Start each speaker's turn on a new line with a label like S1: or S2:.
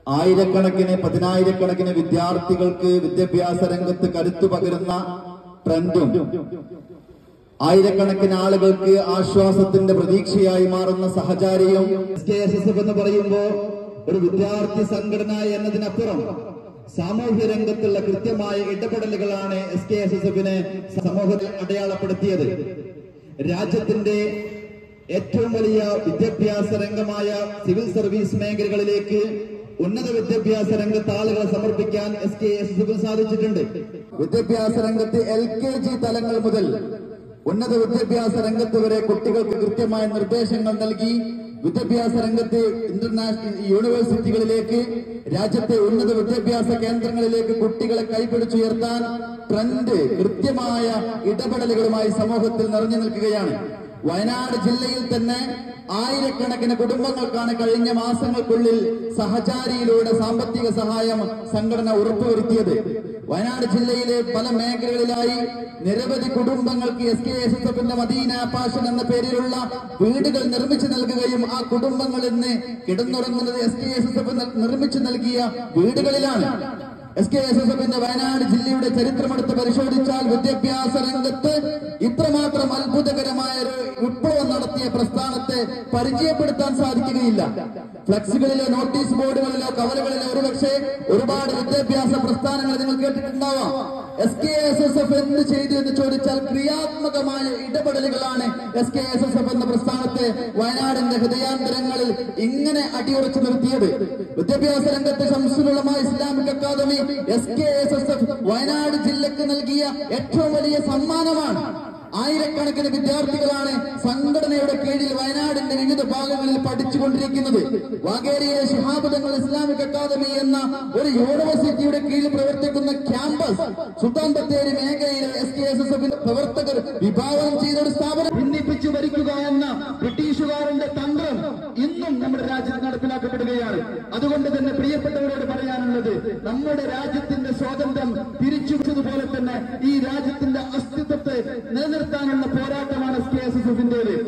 S1: ആയിരക്കണക്കിന് പതിനായിരക്കണക്കിന് വിദ്യാർത്ഥികൾക്ക് വിദ്യാഭ്യാസ രംഗത്ത് കരുത്തു പകരുന്ന ട്രെൻഡും ആയിരക്കണക്കിന് ആളുകൾക്ക് ആശ്വാസത്തിന്റെ പ്രതീക്ഷയായി മാറുന്ന സഹചാരിയും S K S S F എന്ന് പറയുമ്പോൾ ഒരു വിദ്യാർത്ഥി സംഘടന എന്നതിനപ്പുറം സാമൂഹ്യ രംഗത്തുള്ള കൃത്യമായ ഇടപെടലുകളാണ് എസ് കെ എസ് എസ് എഫിനെ സമൂഹത്തിൽ അടയാളപ്പെടുത്തിയത് രാജ്യത്തിന്റെ ഏറ്റവും വലിയ വിദ്യാഭ്യാസ രംഗമായ സിവിൽ സർവീസ് മേഖലകളിലേക്ക് ഉന്നത വിദ്യാഭ്യാസ രംഗത്ത് ആളുകളെ സമർപ്പിക്കാൻ എസ് കെ എസ് എസ് സാധിച്ചിട്ടുണ്ട് വിദ്യാഭ്യാസ രംഗത്ത് എൽ കെ ജി തലങ്ങൾ മുതൽ ഉന്നത വിദ്യാഭ്യാസ രംഗത്ത് വരെ കുട്ടികൾക്ക് കൃത്യമായ നിർദ്ദേശങ്ങൾ നൽകി വിദ്യാഭ്യാസ രംഗത്ത് ഇന്റർനാഷണൽ യൂണിവേഴ്സിറ്റികളിലേക്ക് രാജ്യത്തെ ഉന്നത വിദ്യാഭ്യാസ കേന്ദ്രങ്ങളിലേക്ക് കുട്ടികളെ കൈപിടിച്ചുയർത്താൻ ട്രെൻഡ് കൃത്യമായ ഇടപെടലുകളുമായി സമൂഹത്തിൽ നിറഞ്ഞു നിൽക്കുകയാണ് വയനാട് ജില്ലയിൽ തന്നെ ആയിരക്കണക്കിന് കുടുംബങ്ങൾക്കാണ് കഴിഞ്ഞ മാസങ്ങൾക്കുള്ളിൽ സഹചാരിയിലൂടെ സാമ്പത്തിക സഹായം സംഘടന ഉറപ്പുവരുത്തിയത് വയനാട് ജില്ലയിലെ പല മേഖലകളിലായി നിരവധി കുടുംബങ്ങൾക്ക് എസ് കെ എസ് എസ് എഫിന്റെ മദീന പാഷൻ എന്ന പേരിലുള്ള വീടുകൾ നിർമ്മിച്ചു നൽകുകയും ആ കുടുംബങ്ങൾ ഇന്ന് കിടന്നുറങ്ങുന്നത് S K S S F നിർമ്മിച്ചു നൽകിയ വീടുകളിലാണ് എസ് കെ എസ് എസ് എഫിന്റെ വയനാട് ജില്ലയുടെ ചരിത്രമെടുത്ത് പരിശോധിച്ചാൽ വിദ്യാഭ്യാസ രംഗത്ത് ഇത്രമാത്രം അത്ഭുതകരമായ ഒരു വിപ്ലവം നടത്തിയ പ്രസ്ഥാനത്തെ പരിചയപ്പെടുത്താൻ സാധിക്കുകയില്ല ഫ്ലക്സുകളിലോ നോട്ടീസ് ബോർഡുകളിലോ കവലകളിലോ ഒരുപക്ഷെ ഒരുപാട് വിദ്യാഭ്യാസ പ്രസ്ഥാനങ്ങൾ നിങ്ങൾ കേട്ടിട്ടുണ്ടാവാം S K S S F എന്ത് ചെയ്തു എന്ന് ചോദിച്ചാൽ ക്രിയാത്മകമായ ഇടപെടലുകളാണ് S K S S F എന്ന പ്രസ്ഥാനത്തെ വയനാടിന്റെ ഹൃദയാന്തരങ്ങളിൽ ഇങ്ങനെ അടിയുറച്ചു നിർത്തിയത് വിദ്യാഭ്യാസ രംഗത്ത് ശംസുലമായ Islamic academy S K S S F Wayanad ജില്ലക്ക് നൽകിയ ഏറ്റവും വലിയ സമ്മാനമാണ് ആയിരക്കണക്കിന് വിദ്യാർത്ഥികളാണ് സംഘടനയുടെ കീഴിൽ വയനാടിന്റെ വിവിധ ഭാഗങ്ങളിൽ പഠിച്ചുകൊണ്ടിരിക്കുന്നത് വാഗേരിയിലെ ശിഹാബുദങ്ങൾ ഇസ്ലാമിക് അക്കാദമി എന്ന ഒരു യൂണിവേഴ്സിറ്റിയുടെ കീഴിൽ പ്രവർത്തിക്കുന്ന ക്യാമ്പസ് സുൽത്താൻ ബത്തേരി മേഖലയിലെ എസ് കെ എസ് എസ് എഫിന്റെ പ്രവർത്തകർ വിഭാവനം ചെയ്ത ഒരു സ്ഥാപനം ഭിന്നിപ്പിച്ചു ഭരിക്കുക എന്ന ബ്രിട്ടീഷുകാരന്റെ തന്ത്രം ഇന്നും നമ്മുടെ രാജ്യത്ത് നടപ്പിലാക്കപ്പെടുകയാണ് അതുകൊണ്ട് തന്നെ പ്രിയപ്പെട്ടവരോട് പറയാനുള്ളത് നമ്മുടെ രാജ്യത്തിന്റെ സ്വാതന്ത്ര്യം തിരിച്ചുപിടിച്ചതുപോലെ തന്നെ ഈ രാജ്യത്തിന്റെ അസ്തിത്വത്തെ നിലനിർത്താനുള്ള പോരാട്ടമാണ് എസ് കെ എസ് എസ് എഫിന്റേത്